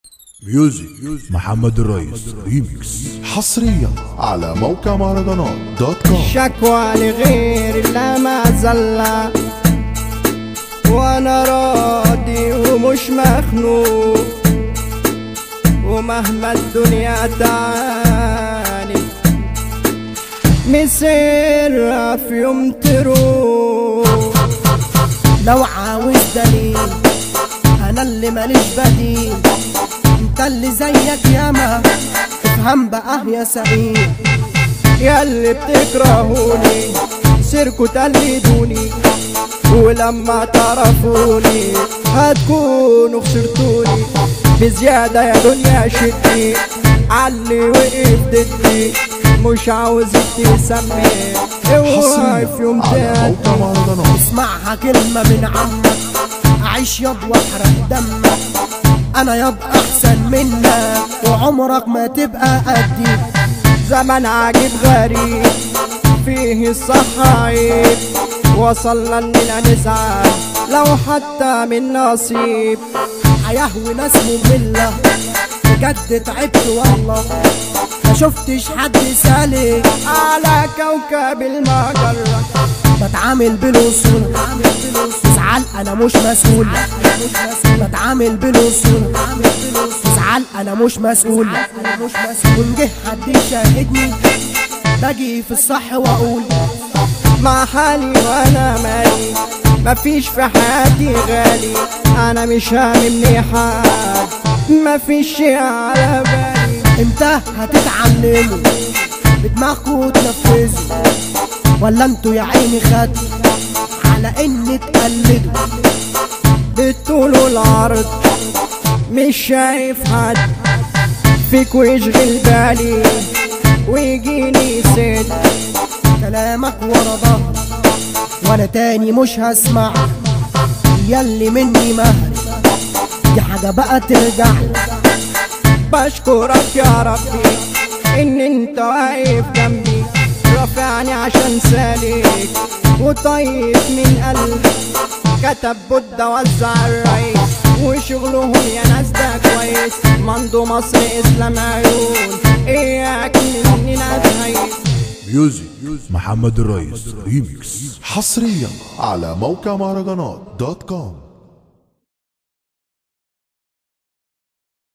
ميوزك محمد الرئيس ريميكس حصريا على موقع مهرجانات دوت كوم شكوى لغير الله ما زلة وانا راضي ومش مخنوق ومهما الدنيا تعاني مسيرها في يوم تروح لو عاوز دليل انا اللي ماليش بديل انت اللي زيك ياما افهم بقى يا سعيد ياللي بتكرهوني سيركوا تقلدوني ولما تعرفوني هتكونوا خسرتوني بزيادة يا دنيا شدي علي وقف ضدي مش عاوزك تسمي اوعي في يوم على تاني موقع مهرجانات اسمعها كلمة من عمك اعيش ياض واحرق دمك انا ياض احسن منك وعمرك ما تبقى قدي زمن عجيب غريب فيه الصح عيب وصلنا اننا نزعل لو حتى من نصيب حياه وناس مملة بجد تعبت والله ما شفتش حد سالك على كوكب المجرة بتعامل بالوصول ازعل انا مش مسؤول بتعامل بالوصول ازعل انا مش مسؤول وان جه حد يشاهدني باجي في الصح واقول مع حالي وانا مالي مفيش في حياتي غالي انا مش هاممني حد مفيش شي على بالي امتى هتتعلموا بدماغكوا تنفذوا ولا انتوا يا عيني خدوا على ان تقلدوا بالطول والعرض مش شايف حد فيكوا يشغل بالي ويجيني ست كلامك ورا ظهري وانا تاني مش هسمع ياللي مني مهري دي حاجة بقى ترجع بشكرك يا ربي ان انت واقف جنبي رافعني عشان سالك وطيب من قلبي كتب بودة وزع الرئيس وشغلهم يا ناس ده كويس مندو مصر اسلام عيون اياك مننا تهيس ميوزك محمد الرئيس ريميكس حصريا على موقع مهرجانات دوت كوم